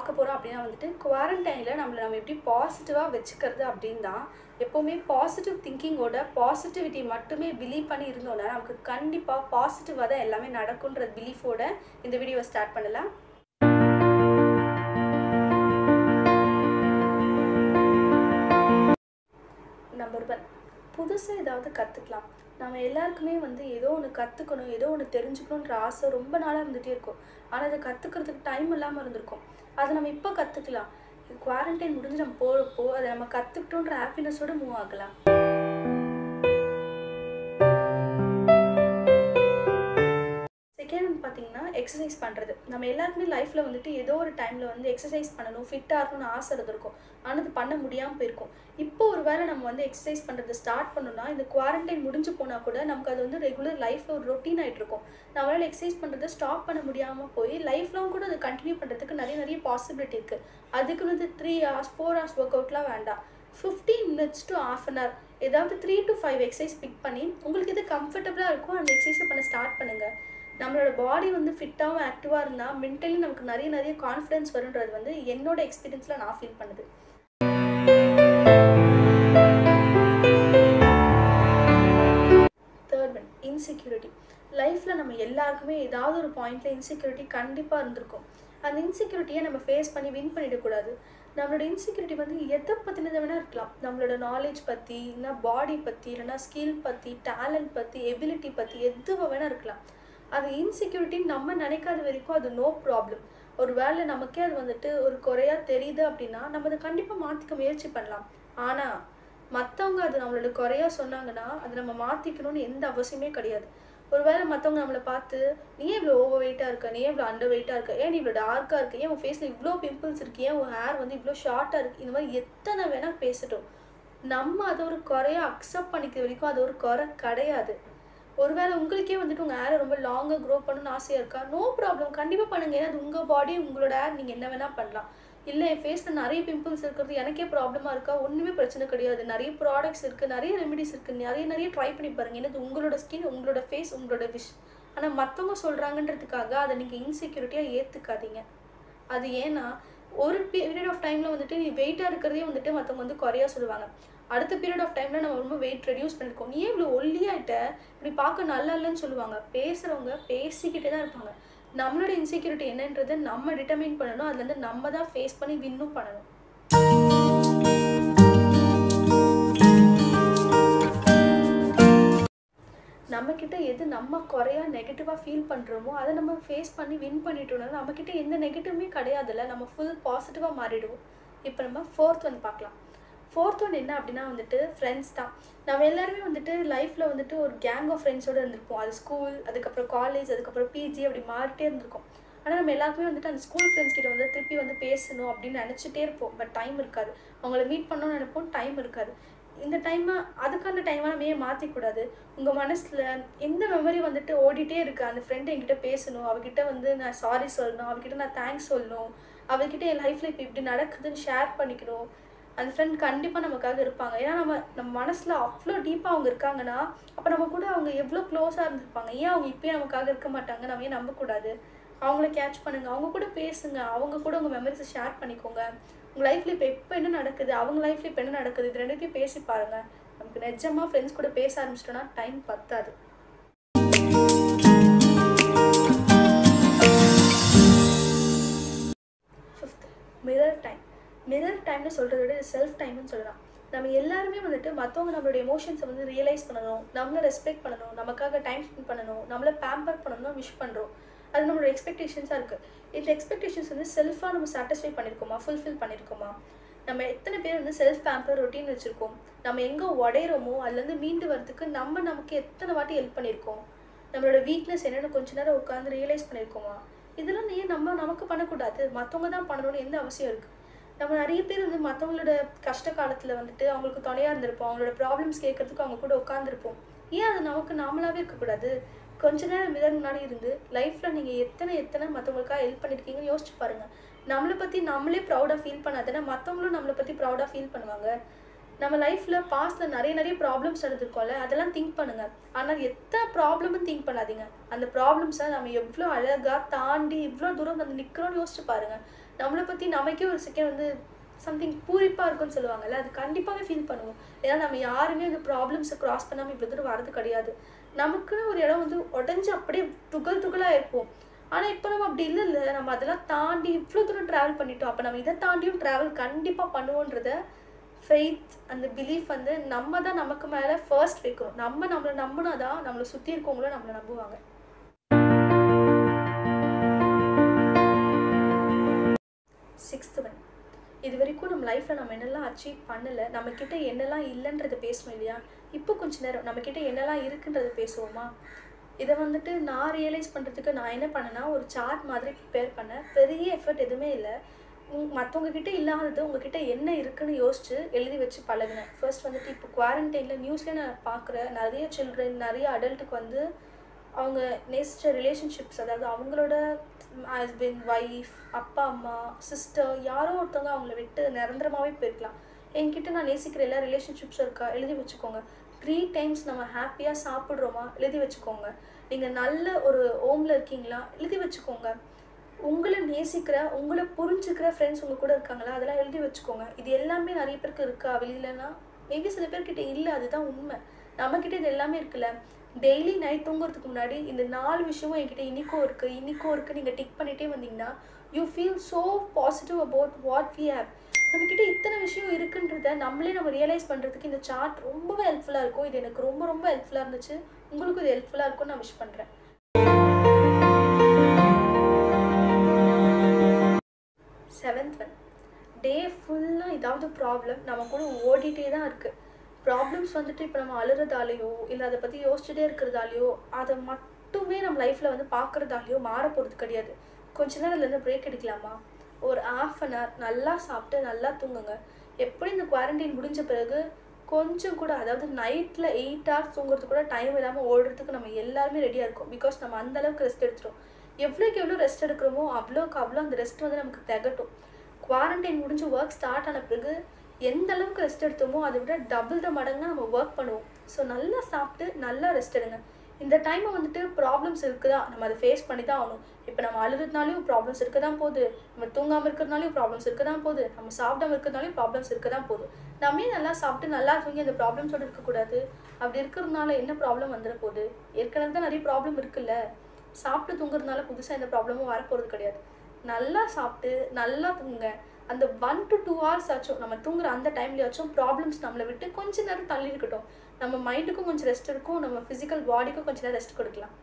பார்க்க போகிறோம் அப்படின்னா வந்துட்டு குவாரண்டைனில் நம்மளை நம்ம எப்படி பாசிட்டிவாக வச்சுக்கிறது அப்படின்னு தான் எப்போவுமே பாசிட்டிவ் திங்கிங்கோட பாசிட்டிவிட்டி மட்டுமே பிலீவ் பண்ணி இருந்தோம்னா நமக்கு கண்டிப்பாக பாசிட்டிவாக தான் எல்லாமே நடக்குன்ற பிலீஃபோட இந்த வீடியோவை ஸ்டார்ட் பண்ணலாம் நம்பர் ஒன் புதுசாக ஏதாவது கற்றுக்கலாம் நம்ம எல்லாருக்குமே வந்து ஏதோ ஒன்று கற்றுக்கணும் ஏதோ ஒன்று தெரிஞ்சுக்கணுன்ற ஆசை ரொம்ப நாளாக இருந்துகிட்டே இருக்கும் ஆனால் அதை கற்றுக்கிறதுக்கு டைம் இல்லாமல் இருந்திருக்கும் அதை நம்ம இப்போ கற்றுக்கலாம் குவாரண்டைன் முடிஞ்சு நம்ம போகிறப்போ அதை நம்ம கற்றுக்கிட்டோன்ற ஹாப்பினஸோடு மூவ் ஆகலாம் செகண்ட் வந்து பார்த்தீங்கன்னா எக்ஸசைஸ் பண்ணுறது நம்ம எல்லாருக்குமே லைஃப்பில் வந்துட்டு ஏதோ ஒரு டைமில் வந்து எக்ஸசைஸ் பண்ணணும் ஃபிட்டாக இருக்கணும்னு ஆசை இருந்திருக்கும் ஆனால் அது பண்ண முடியாமல் போயிருக்கும் இப்போ ஒரு வேளை நம்ம வந்து எக்ஸசைஸ் பண்ணுறது ஸ்டார்ட் பண்ணோம்னா இந்த குவாரண்டைன் முடிஞ்சு போனால் கூட நமக்கு அது வந்து ரெகுலர் லைஃப்பில் ஒரு ரொட்டீன் ஆகிட்டு இருக்கும் நம்மளால் எக்ஸசைஸ் பண்ணுறதை ஸ்டாப் பண்ண முடியாமல் போய் லைஃப் லாங் கூட அதை கண்டினியூ பண்ணுறதுக்கு நிறைய நிறைய பாசிபிலிட்டி இருக்குது அதுக்கு வந்து three hours four hours work அவுட்லாம் வேண்டாம் fifteen minutes to half an hour ஏதாவது three to five exercise pick பண்ணி உங்களுக்கு எது கம்ஃபர்டபுளாக இருக்கோ அந்த எக்ஸசைஸை பண்ண ஸ்டார்ட் பண்ணுங்கள் நம்மளோட பாடி வந்து ஃபிட்டாகவும் ஆக்டிவாக இருந்தால் மென்டலி நமக்கு நிறைய நிறைய கான்ஃபிடென்ஸ் வருன்றது வந்து என்னோட எக்ஸ்பீரியன்ஸில் நான் ஃபீல் பண்ணுது தேர்ட் ஒன் இன்செக்யூரிட்டி லைஃப்பில் நம்ம எல்லாருக்குமே ஏதாவது ஒரு பாயிண்டில் இன்செக்யூரிட்டி கண்டிப்பாக இருந்திருக்கும் அந்த இன்செக்யூரிட்டியை நம்ம ஃபேஸ் பண்ணி வின் பண்ணிடக்கூடாது நம்மளோட இன்செக்யூரிட்டி வந்து எதை பற்றினதை வேணால் இருக்கலாம் நம்மளோட நாலேஜ் பற்றி இல்லைனா பாடி பற்றி இல்லைனா ஸ்கில் பற்றி டேலண்ட் பற்றி எபிலிட்டி பற்றி எதுவாக வேணால் இருக்கலாம் அது இன்செக்யூரிட்டின்னு நம்ம நினைக்காத வரைக்கும் அது நோ ப்ராப்ளம் ஒரு வேளை நமக்கே அது வந்துட்டு ஒரு குறையாக தெரியுது அப்படின்னா நம்ம அதை கண்டிப்பாக மாற்றிக்க முயற்சி பண்ணலாம் ஆனால் மற்றவங்க அது நம்மளோட குறையாக சொன்னாங்கன்னா அதை நம்ம மாற்றிக்கணும்னு எந்த அவசியமே கிடையாது ஒரு வேளை மற்றவங்க நம்மளை பார்த்து நீ இவ்வளோ ஓவர் வெயிட்டாக இருக்க நீ இவ்வளோ அண்டர் வெயிட்டாக இருக்க ஏன் நீ இவ்வளோ டார்க்காக இருக்கு ஏன் உன் ஃபேஸில் இவ்வளோ பிம்பிள்ஸ் இருக்கு ஏன் உன் ஹேர் வந்து இவ்வளோ ஷார்ட்டாக இருக்குது இந்த மாதிரி எத்தனை வேணால் பேசட்டும் நம்ம அதை ஒரு குறையாக அக்செப்ட் பண்ணிக்கிற வரைக்கும் அது ஒரு குறை கிடையாது ஒருவேளை உங்களுக்கே வந்துட்டு உங்கள் ஹேரை ரொம்ப லாங்காக க்ரோ பண்ணணும்னு ஆசையாக இருக்கா நோ ப்ராப்ளம் கண்டிப்பாக பண்ணுங்கள் ஏன்னா அது உங்கள் பாடி உங்களோட ஹேர் நீங்கள் என்ன வேணால் பண்ணலாம் இல்லை என் ஃபேஸில் நிறைய பிம்பிள்ஸ் இருக்கிறது எனக்கே ப்ராப்ளமாக இருக்கா ஒன்றுமே பிரச்சனை கிடையாது நிறைய ப்ராடக்ட்ஸ் இருக்குது நிறைய ரெமெடிஸ் இருக்குது நிறைய நிறைய ட்ரை பண்ணி பாருங்கள் ஏன்னா இது உங்களோட ஸ்கின் உங்களோட ஃபேஸ் உங்களோட விஷ் ஆனால் மற்றவங்க சொல்கிறாங்கன்றதுக்காக அதை நீங்கள் இன்செக்யூரிட்டியாக ஏற்றுக்காதீங்க அது ஏன்னா ஒரு பீரியட் ஆஃப் டைமில் வந்துட்டு நீ வெயிட்டாக இருக்கிறதே வந்துட்டு மற்றவங்க வந்து குறையா சொல்லுவாங்க அடுத்த பீரியட் ஆஃப் டைமில் நம்ம ரொம்ப வெயிட் ரெடியூஸ் பண்ணியிருக்கோம் நீ இவ்வளோ ஒல்லியாயிட்ட இப்படி பார்க்க நல்லா இல்லைன்னு சொல்லுவாங்க பேசுகிறவங்க பேசிக்கிட்டே தான் இருப்பாங்க நம்மளோட இன்செக்யூரிட்டி என்னன்றதை நம்ம டிட்டர்மின் பண்ணணும் அதுலேருந்து நம்ம தான் ஃபேஸ் பண்ணி வின்னும் பண்ணணும் நம்மக்கிட்ட எது நம்ம குறையா நெகட்டிவாக ஃபீல் பண்ணுறோமோ அதை நம்ம ஃபேஸ் பண்ணி வின் பண்ணிட்டோம்னா நம்மக்கிட்ட எந்த நெகட்டிவுமே கிடையாதுல்ல நம்ம ஃபுல் பாசிட்டிவாக மாறிடுவோம் இப்போ நம்ம ஃபோர்த் ஒன் பார்க்கலாம் ஃபோர்த் ஒன் என்ன அப்படின்னா வந்துட்டு ஃப்ரெண்ட்ஸ் தான் நம்ம எல்லாருமே வந்துட்டு லைஃப்பில் வந்துட்டு ஒரு கேங் ஆஃப் ஃப்ரெண்ட்ஸோடு இருந்திருப்போம் அது ஸ்கூல் அதுக்கப்புறம் காலேஜ் அதுக்கப்புறம் பிஜி அப்படி மாறிட்டே இருந்திருக்கும் ஆனால் நம்ம எல்லாருக்குமே வந்துட்டு அந்த ஸ்கூல் ஃப்ரெண்ட்ஸ் கிட்ட வந்து திருப்பி வந்து பேசணும் அப்படின்னு நினச்சிட்டே இருப்போம் பட் டைம் இருக்காது அவங்கள மீட் பண்ணணும்னு நினைப்போம் டைம் இருக்காது இந்த டைமை அதுக்கான டைமை நம்ம ஏன் மாற்றிக்கூடாது உங்கள் மனசில் எந்த மெமரி வந்துட்டு ஓடிட்டே இருக்கு அந்த ஃப்ரெண்டு என்கிட்ட பேசணும் அவகிட்ட வந்து நான் சாரி சொல்லணும் அவகிட்ட நான் தேங்க்ஸ் சொல்லணும் அவகிட்ட என் லைஃப்பில் இப்போ இப்படி நடக்குதுன்னு ஷேர் பண்ணிக்கணும் அந்த ஃப்ரெண்ட் கண்டிப்பாக நமக்காக இருப்பாங்க ஏன்னா நம்ம நம்ம மனசில் அவ்வளோ டீப்பாக அவங்க இருக்காங்கன்னா அப்போ நம்ம கூட அவங்க எவ்வளோ க்ளோஸாக இருந்திருப்பாங்க ஏன் அவங்க இப்போயே நமக்காக இருக்க மாட்டாங்க நம்ம ஏன் நம்பக்கூடாது அவங்கள கேட்ச் பண்ணுங்கள் அவங்க கூட பேசுங்க அவங்க கூட உங்கள் மெமரிஸை ஷேர் பண்ணிக்கோங்க உங்கள் லைஃப்பில் இப்போ எப்போ என்ன நடக்குது அவங்க லைஃப்பில் இப்போ என்ன நடக்குது இது ரெண்டுத்தையும் பேசி பாருங்கள் நமக்கு நிஜமாக ஃப்ரெண்ட்ஸ் கூட பேச ஆரம்பிச்சிட்டோன்னா டைம் பத்தாது ஃபிஃப்த் மிரர் டைம் மிரர் டைம்னு சொல்கிறத விட செல்ஃப் டைம்னு சொல்லலாம் நம்ம எல்லாருமே வந்துட்டு மற்றவங்க நம்மளோட எமோஷன்ஸை வந்து ரியலைஸ் பண்ணணும் நம்மளை ரெஸ்பெக்ட் பண்ணணும் நமக்காக டைம் ஸ்பெண்ட் பண்ணணும் நம்மளை பேம்பர் பண்ணணும் விஷ் பண்ணுறோம் அது நம்மளோட எக்ஸ்பெக்டேஷன்ஸாக இருக்குது இந்த எக்ஸ்பெக்டேஷன்ஸ் வந்து செல்ஃபாக நம்ம சாட்டிஸ்ஃபை பண்ணியிருக்கோமா ஃபுல்ஃபில் பண்ணியிருக்கோமா நம்ம எத்தனை பேர் வந்து செல்ஃப் பேம்பர் ரொட்டீன் வச்சுருக்கோம் நம்ம எங்கே உடையிறோமோ அதுலேருந்து மீண்டு வரதுக்கு நம்ம நமக்கு எத்தனை வாட்டி ஹெல்ப் பண்ணியிருக்கோம் நம்மளோட வீக்னஸ் என்னென்னு கொஞ்ச நேரம் உட்காந்து ரியலைஸ் பண்ணியிருக்கோமா இதெல்லாம் ஏன் நம்ம நமக்கு பண்ணக்கூடாது மற்றவங்க தான் பண்ணணும்னு எந்த அவசியம் இருக்குது நம்ம நிறைய பேர் வந்து மற்றவங்களோட கஷ்ட காலத்தில் வந்துட்டு அவங்களுக்கு துணையாக இருந்திருப்போம் அவங்களோட ப்ராப்ளம்ஸ் கேட்கறதுக்கு அவங்க கூட உட்காந்துருப்போம் ஏன் அது நமக்கு நாமளாகவே இருக்கக்கூடாது கொஞ்ச நேரம் மிதர் முன்னாடி இருந்து லைஃப்பில் நீங்கள் எத்தனை எத்தனை மற்றவங்களுக்காக ஹெல்ப் பண்ணியிருக்கீங்கன்னு யோசிச்சு பாருங்கள் நம்மளை பற்றி நம்மளே ப்ரௌடாக ஃபீல் பண்ணாதானே மற்றவங்களும் நம்மளை பற்றி ப்ரௌடாக ஃபீல் பண்ணுவாங்க நம்ம லைஃப்பில் பாஸ்ட்டில் நிறைய நிறைய ப்ராப்ளம்ஸ் நடந்திருக்கோம்ல அதெல்லாம் திங்க் பண்ணுங்கள் ஆனால் எத்தனை ப்ராப்ளமும் திங்க் பண்ணாதீங்க அந்த ப்ராப்ளம்ஸை நம்ம எவ்வளோ அழகாக தாண்டி இவ்வளோ தூரம் வந்து நிற்கிறோன்னு யோசிச்சு பாருங்கள் நம்மளை பற்றி நமக்கே ஒரு செகண்ட் வந்து சம்திங் பூரிப்பாக இருக்கும்னு சொல்லுவாங்கல்ல அது கண்டிப்பாகவே ஃபீல் பண்ணுவோம் ஏன்னா நம்ம யாருமே அந்த ப்ராப்ளம்ஸை க்ராஸ் பண்ணாமல் இவ்வளோ தூரம் வரது கிடையாது நமக்குன்னு ஒரு இடம் வந்து உடஞ்சி அப்படியே துகள் துகளாக இருப்போம் ஆனால் இப்போ நம்ம அப்படி இல்லை இல்லை நம்ம அதெல்லாம் தாண்டி இவ்வளோ தூரம் ட்ராவல் பண்ணிட்டோம் அப்போ நம்ம இதை தாண்டியும் ட்ராவல் கண்டிப்பாக பண்ணுவோன்றத ஃபெய்த் அந்த பிலீஃப் வந்து நம்ம தான் நமக்கு மேலே ஃபர்ஸ்ட் வைக்கிறோம் நம்ம நம்மளை நம்பினா தான் நம்மளை சுற்றி இருக்கவங்களும் நம்மளை நம்புவாங்க சிக்ஸ்த் ஒன் இது வரைக்கும் நம்ம லைஃப்பில் நம்ம என்னெல்லாம் அச்சீவ் பண்ணலை நம்மக்கிட்ட என்னெல்லாம் இல்லைன்றதை பேசுவோம் இல்லையா இப்போ கொஞ்ச நேரம் நம்மக்கிட்ட என்னெல்லாம் இருக்குன்றதை பேசுவோமா இதை வந்துட்டு நான் ரியலைஸ் பண்ணுறதுக்கு நான் என்ன பண்ணேன்னா ஒரு சார்ட் மாதிரி ப்ரிப்பேர் பண்ணேன் பெரிய எஃபர்ட் எதுவுமே இல்லை மற்றவங்க கிட்ட இல்லாதது உங்ககிட்ட என்ன இருக்குன்னு யோசிச்சு எழுதி வச்சு பழகினேன் ஃபர்ஸ்ட் வந்துட்டு இப்போ குவாரண்டைனில் நியூஸ்லேயே நான் பார்க்குற நிறைய சில்ட்ரன் நிறைய அடல்ட்டுக்கு வந்து அவங்க நேசித்த ரிலேஷன்ஷிப்ஸ் அதாவது அவங்களோட ஹஸ்பண்ட் ஒய்ஃப் அப்பா அம்மா சிஸ்டர் யாரோ ஒருத்தவங்க அவங்கள விட்டு நிரந்தரமாகவே போயிருக்கலாம் என்கிட்ட நான் நேசிக்கிற எல்லா ரிலேஷன்ஷிப்ஸும் இருக்கா எழுதி வச்சுக்கோங்க த்ரீ டைம்ஸ் நம்ம ஹாப்பியாக சாப்பிட்றோமா எழுதி வச்சுக்கோங்க நீங்கள் நல்ல ஒரு ஹோமில் இருக்கீங்களா எழுதி வச்சுக்கோங்க உங்களை நேசிக்கிற உங்களை புரிஞ்சுக்கிற ஃப்ரெண்ட்ஸ் உங்கள் கூட இருக்காங்களா அதெல்லாம் எழுதி வச்சுக்கோங்க இது எல்லாமே நிறைய பேருக்கு இருக்கா வெளியிலனா மேபி சில பேர்கிட்ட இல்லை அதுதான் உண்மை நம்மக்கிட்ட இது எல்லாமே இருக்குல்ல டெய்லி நைட் தூங்குறதுக்கு முன்னாடி இந்த நாலு விஷயமும் என்கிட்ட இன்றைக்கும் இருக்குது இன்றைக்கும் இருக்குது நீங்கள் டிக் பண்ணிகிட்டே வந்தீங்கன்னா you feel so positive about what we have நம்மக்கிட்ட இத்தனை விஷயம் இருக்குன்றத நம்மளே நம்ம ரியலைஸ் பண்ணுறதுக்கு இந்த சார்ட் ரொம்பவே ஹெல்ப்ஃபுல்லாக இருக்கும் இது எனக்கு ரொம்ப ரொம்ப ஹெல்ப்ஃபுல்லாக இருந்துச்சு உங்களுக்கும் இது ஹெல்ப்ஃபுல்லாக இருக்கும்னு நான் விஷ் பண்ணுறேன் செவன்த் ஒன் டே ஃபுல்லாக ஏதாவது ப்ராப்ளம் நம்ம கூட ஓடிட்டே தான் இருக்குது ப்ராப்ளம்ஸ் வந்துட்டு இப்போ நம்ம அழுறதாலேயோ இல்லை அதை பற்றி யோசிச்சுட்டே இருக்கிறதாலையோ அதை மட்டுமே நம்ம லைஃப்பில் வந்து பார்க்குறதாலையோ மாற போகிறது கிடையாது கொஞ்ச நேரம் இதுலேருந்து பிரேக் எடுக்கலாமா ஒரு ஆஃப் அன் ஹவர் நல்லா சாப்பிட்டு நல்லா தூங்குங்க எப்படி இந்த குவாரண்டைன் முடிஞ்ச பிறகு கொஞ்சம் கூட அதாவது நைட்டில் எயிட் ஹவர்ஸ் தூங்குறது கூட டைம் இல்லாமல் ஓடுறதுக்கு நம்ம எல்லாருமே ரெடியாக இருக்கோம் பிகாஸ் நம்ம அந்த அளவுக்கு ரெஸ்ட் எடுத்துட்டோம் எவ்வளோக்கு எவ்வளோ ரெஸ்ட் எடுக்கிறோமோ அவ்வளோக்கு அவ்வளோ அந்த ரெஸ்ட் வந்து நமக்கு திகட்டும் குவாரண்டைன் முடிஞ்சு ஒர்க் ஸ்டார்ட் ஆன பிறகு எந்த அளவுக்கு ரெஸ்ட் எடுத்தோமோ அதை விட டபுள் த மடங்கு நம்ம ஒர்க் பண்ணுவோம் ஸோ நல்லா சாப்பிட்டு நல்லா ரெஸ்ட் எடுங்க இந்த டைமை வந்துட்டு ப்ராப்ளம்ஸ் இருக்குதா நம்ம அதை ஃபேஸ் பண்ணி தான் ஆகணும் இப்போ நம்ம அழுகிறதுனாலையும் ப்ராப்ளம்ஸ் இருக்க தான் போகுது நம்ம தூங்காமல் இருக்கிறதுனாலையும் ப்ராப்ளம்ஸ் இருக்க தான் போகுது நம்ம சாப்பிடாம இருக்கிறதுனாலையும் ப்ராப்ளம்ஸ் இருக்க தான் போகுது நம்மே நல்லா சாப்பிட்டு நல்லா தூங்கி அந்த ப்ராப்ளம்ஸோடு இருக்கக்கூடாது அப்படி இருக்கிறதுனால என்ன ப்ராப்ளம் வந்துட போகுது ஏற்கனவே தான் நிறைய ப்ராப்ளம் இருக்குல்ல சாப்பிட்டு தூங்குறதுனால புதுசாக எந்த ப்ராப்ளமும் வரப்போகிறது கிடையாது நல்லா சாப்பிட்டு நல்லா தூங்குங்க அந்த ஒன் டு டூ ஹவர்ஸ் ஆச்சும் நம்ம தூங்குற அந்த டைம்லயாச்சும் ப்ராப்ளம்ஸ் நம்மளை விட்டு கொஞ்ச நேரம் தள்ளி இருக்கட்டும் நம்ம மைண்டுக்கும் கொஞ்சம் ரெஸ்ட் இருக்கும் நம்ம ஃபிசிக்கல் பாடிக்கும் கொஞ்சம் நேரம் ரெஸ்ட் கொடுக்கலாம்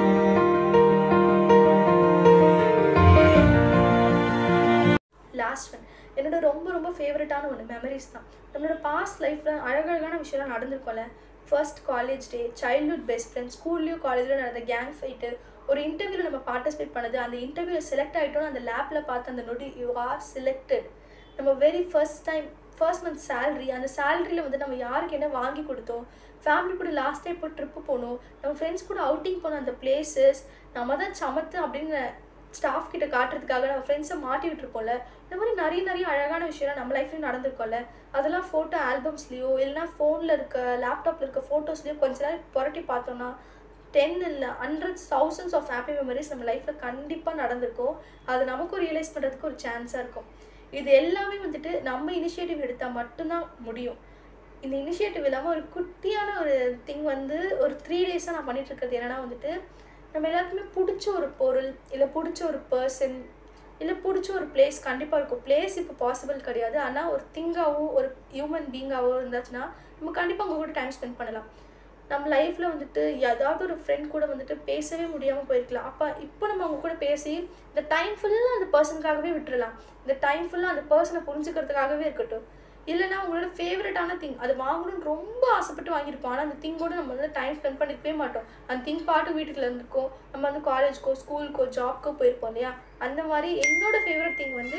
லாஸ்ட் ஒன் என்னோட ரொம்ப ரொம்ப ஃபேவரட்டான ஒன்று மெமரிஸ் தான் நம்மளோட பாஸ்ட் லைஃப்பில் அழகழகான விஷயம்லாம் நடந்திருக்கோம்ல first college day childhood best friends ஸ்கூல்லையும் காலேஜில் நடந்த கேங் ஃபைட்டு ஒரு இன்டர்வியூவில் நம்ம பார்ட்டிசிபேட் பண்ணது அந்த இன்டர்வியூவில் செலக்ட் ஆகிட்டோம் அந்த லேப்பில் பார்த்து அந்த நொடி யூ ஆர் செலக்டட் நம்ம very first time first month salary அந்த சேலரியில் வந்து நம்ம யாருக்கு என்ன வாங்கி கொடுத்தோம் ஃபேமிலி கூட லாஸ்ட் டைம் போய் ட்ரிப்பு போனோம் நம்ம ஃப்ரெண்ட்ஸ் கூட அவுட்டிங் போன அந்த பிளேசஸ் நம்ம தான் சமத்து அப்படின்னு ஸ்டாஃப் கிட்ட காட்டுறதுக்காக நம்ம ஃப்ரெண்ட்ஸை மாட்டி விட்டுருப்போம்ல இந்த மாதிரி நிறைய நிறைய அழகான விஷயம்லாம் நம்ம லைஃப்லையும் நடந்திருக்கோம்ல அதெல்லாம் ஃபோட்டோ ஆல்பம்ஸ்லேயோ இல்லைனா ஃபோனில் இருக்க லேப்டாப்பில் இருக்க ஃபோட்டோஸ்லேயோ கொஞ்ச நேரம் புரட்டி பார்த்தோம்னா டென் இல்லை hundreds thousands of happy memories நம்ம லைஃப்பில் கண்டிப்பாக நடந்திருக்கும் அது நமக்கும் ரியலைஸ் பண்ணுறதுக்கு ஒரு சான்ஸாக இருக்கும் இது எல்லாமே வந்துட்டு நம்ம இனிஷியேட்டிவ் எடுத்தால் மட்டும்தான் முடியும் இந்த இனிஷியேட்டிவ் இல்லாமல் ஒரு குட்டியான ஒரு திங் வந்து ஒரு த்ரீ டேஸாக நான் பண்ணிட்டு இருக்கிறது என்னன்னா வந்துட்டு நம்ம எல்லாருக்குமே பிடிச்ச ஒரு பொருள் இல்லை பிடிச்ச ஒரு பர்சன் இல்லை பிடிச்ச ஒரு பிளேஸ் கண்டிப்பாக இருக்கும் பிளேஸ் இப்போ பாசிபிள் கிடையாது ஆனால் ஒரு திங்காவோ ஒரு ஹியூமன் பீங்காவோ இருந்துச்சுன்னா நம்ம கண்டிப்பாக அவங்க கூட டைம் ஸ்பெண்ட் பண்ணலாம் நம்ம லைஃப்பில் வந்துட்டு ஏதாவது ஒரு ஃப்ரெண்ட் கூட வந்துட்டு பேசவே முடியாமல் போயிருக்கலாம் அப்போ இப்போ நம்ம அவங்க கூட பேசி இந்த டைம் ஃபுல்லாக அந்த பர்சனுக்காகவே விட்டுறலாம் இந்த டைம் ஃபுல்லாக அந்த பர்சனை புரிஞ்சுக்கிறதுக்காகவே இருக்கட்டும் இல்லைனா உங்களோட ஃபேவரட்டான திங் அது வாங்கணும்னு ரொம்ப ஆசைப்பட்டு வாங்கியிருப்போம் ஆனால் அந்த திங்கோட நம்ம வந்து டைம் ஸ்பெண்ட் பண்ணிக்கவே மாட்டோம் அந்த திங் பாட்டு வீட்டுக்குள்ள இருந்திருக்கோம் நம்ம வந்து காலேஜ்க்கோ ஸ்கூலுக்கோ ஜாப்க்கோ போயிருப்போம் இல்லையா அந்த மாதிரி என்னோட ஃபேவரட் திங் வந்து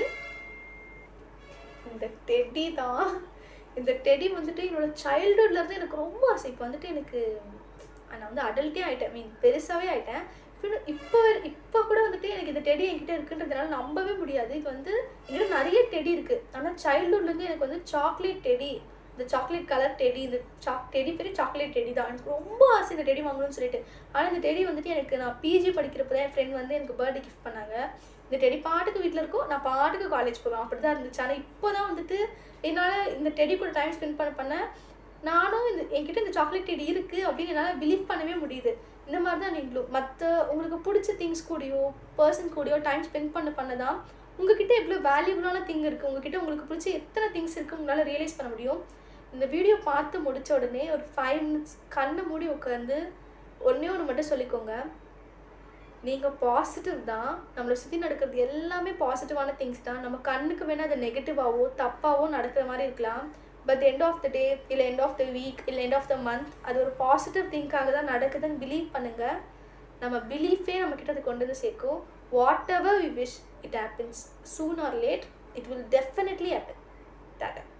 இந்த டெடி தான் இந்த டெடி வந்துட்டு என்னோட சைல்டுஹுட்லேருந்து எனக்கு ரொம்ப ஆசை இப்போ வந்துட்டு எனக்கு நான் வந்து அடல்ட்டே ஆகிட்டேன் மீன் பெருசாகவே ஆகிட்டேன் இப்போ இப்போ கூட வந்துட்டு எனக்கு இந்த டெடி என்கிட்ட இருக்குன்றதுனால நம்பவே முடியாது இது வந்து என்கிட்ட நிறைய டெடி இருக்குது ஆனால் சைல்டுஹுட்லேருந்து எனக்கு வந்து சாக்லேட் டெடி இந்த சாக்லேட் கலர் டெடி இந்த சாக் டெடி பேர் சாக்லேட் டெடி தான் எனக்கு ரொம்ப ஆசை இந்த டெடி வாங்கணும்னு சொல்லிட்டு ஆனால் இந்த டெடி வந்துட்டு எனக்கு நான் பிஜி படிக்கிறப்ப தான் என் ஃப்ரெண்ட் வந்து எனக்கு பர்த்டே கிஃப்ட் பண்ணாங்க இந்த டெடி பாட்டுக்கு வீட்டில் இருக்கும் நான் பாட்டுக்கு காலேஜ் போவேன் அப்படி தான் இருந்துச்சு ஆனால் இப்போ தான் வந்துட்டு என்னால் இந்த டெடி கூட டைம் ஸ்பெண்ட் பண்ண பண்ண நானும் இந்த என்கிட்ட இந்த சாக்லேட் டெடி இருக்குது அப்படின்னு என்னால் பிலீவ் பண்ணவே முடியுது இந்த மாதிரி தான் நீங்களும் மற்ற உங்களுக்கு பிடிச்ச திங்ஸ் கூடயோ பர்சன் கூடயோ டைம் ஸ்பெண்ட் பண்ண பண்ண தான் உங்ககிட்ட எவ்வளோ வேல்யூபிளான திங் இருக்குது உங்ககிட்ட உங்களுக்கு பிடிச்ச எத்தனை திங்ஸ் இருக்குது உங்களால் ரியலைஸ் பண்ண முடியும் இந்த வீடியோ பார்த்து முடிச்ச உடனே ஒரு ஃபைவ் மினிட்ஸ் கண்ணை மூடி உட்காந்து ஒன்றே ஒன்று மட்டும் சொல்லிக்கோங்க நீங்கள் பாசிட்டிவ் தான் நம்மளை சுற்றி நடக்கிறது எல்லாமே பாசிட்டிவான திங்ஸ் தான் நம்ம கண்ணுக்கு வேணால் அது நெகட்டிவாவோ தப்பாவோ நடக்கிற மாதிரி இருக்கலாம் but end of the day இல்லை எண்ட் ஆஃப் த வீக் இல்லை எண்ட் ஆஃப் த மந்த் அது ஒரு பாசிட்டிவ் திங்காக தான் நடக்குதுன்னு பிலீவ் பண்ணுங்கள் நம்ம பிலீஃபே நம்ம கிட்ட அது கொண்டு வந்து சேர்க்கும் whatever we wish it happens soon or late it will definitely happen tata